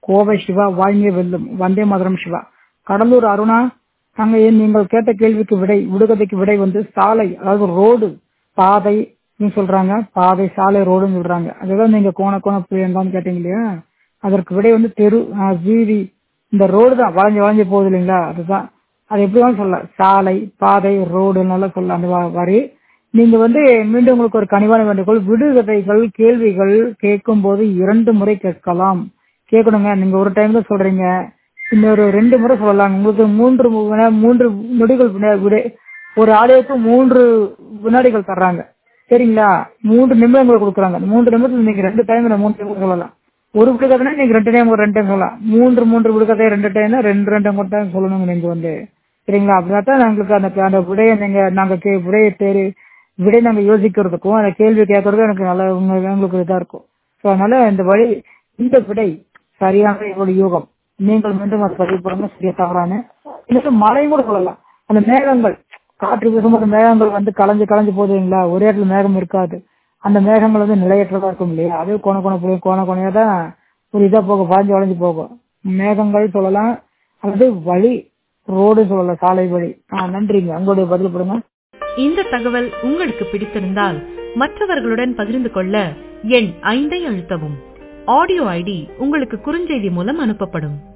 கோவை சிவா வாய்மைய வெல்லும் வந்தே மதுரம் சிவா கடலூர் அருணா அங்க ஏன் நீங்கள் கேட்ட கேள்விக்கு விடை விடுகதைக்கு விடை வந்து சாலை அதாவது ரோடு பாதை ன்னு சொல்றாங்க பாதை சாலை ரோடுன்னு சொல்றாங்க அதுதான் நீங்க கோண கோண புரியந்தான்னு கேட்டீங்க இல்லையா அதற்கு விடை வந்து தெரு ஆஹ், வீதி இந்த ரோடு தான் வளைஞ்சு வளைஞ்சு போகுது இல்லைங்களா அதுதான் அது எப்படி வேணாலும் சொல்லலாம் சாலை பாதை ரோடு நல்லா சொல்லலாம் அந்த வ- வரி நீங்க வந்து மீண்டும் உங்களுக்கு ஒரு கனிவான வேண்டுகோள் விடுகதைகள் கேள்விகள் கேட்கும் போது இரண்டு முறை கேட்கலாம் கேட்கணுங்க நீங்க ஒரு டைம் தான் சொல்றீங்க இன்னொரு ரெண்டு முறை சொல்லலாம் உங்களுக்கு மூன்று மு- வினா- மூன்று நொடிகள் வினா- விடை ஒரு ஆடியோக்கு மூன்று வினாடிகள் தர்றாங்க சரிங்களா மூன்று நிமிடங்கள் கொடுக்குறாங்க அந்த மூன்று நிமிடத்துல நீங்க ரெண்டு டைம் மூணு டைம் சொல்லலாம் ஒரு விடுகதைனா நீங்க ரெண்டு டைம் ஒரு ரெண்டு டைம் சொல்லலாம் மூன்று மூன்று விடுகதை ரெண்டு டைம்னா ரெண்டு ரெண்டு மூணு டைம் சொல்லணுங்க நீங்க வந்து சரிங்களா அப்படின்னா தான் எங்களுக்கு அந்த அந்த விடையை நீங்க நாங்க கே விடையை தேடி விடை நாங்க யோசிக்கிறதுக்கும் அந்த கேள்வி கேட்கறதுக்கும் எனக்கு நல்ல உங்க- எங்களுக்கு இதா இருக்கும் ஸோ அதனால இந்த வழி இந்த விடை சரியான எங்களுடைய யூகம் நீங்கள் மீண்டும் அதை பதிவு பண்ணுங்க சரியா தவறான இன்னும் மழையும் கூட சொல்லலாம் அந்த மேகங்கள் காற்று வீசும்போது மேகங்கள் வந்து கலைஞ்சு கலைஞ்சு போகுதுங்களா ஒரே இடத்துல மேகம் இருக்காது அந்த மேகங்கள் வந்து நிலையற்றதா இருக்கும் இல்லையா அது கோண கோண புள்ளி கோண கோணையா தான் ஒரு இதா போகும் பாஞ்சு வளைஞ்சு போகும் மேகங்கள் சொல்லலாம் அல்லது வழி ரோடு சொல்லலாம் சாலை வழி ஆ நன்றிங்க உங்களுடைய பதில் கொடுங்க இந்த தகவல் உங்களுக்கு பிடித்திருந்தால் மற்றவர்களுடன் பகிர்ந்து கொள்ள எண் ஐந்தை அழுத்தவும் ஆடியோ ஐடி உங்களுக்கு குறுஞ்செய்தி மூலம் அனுப்பப்படும்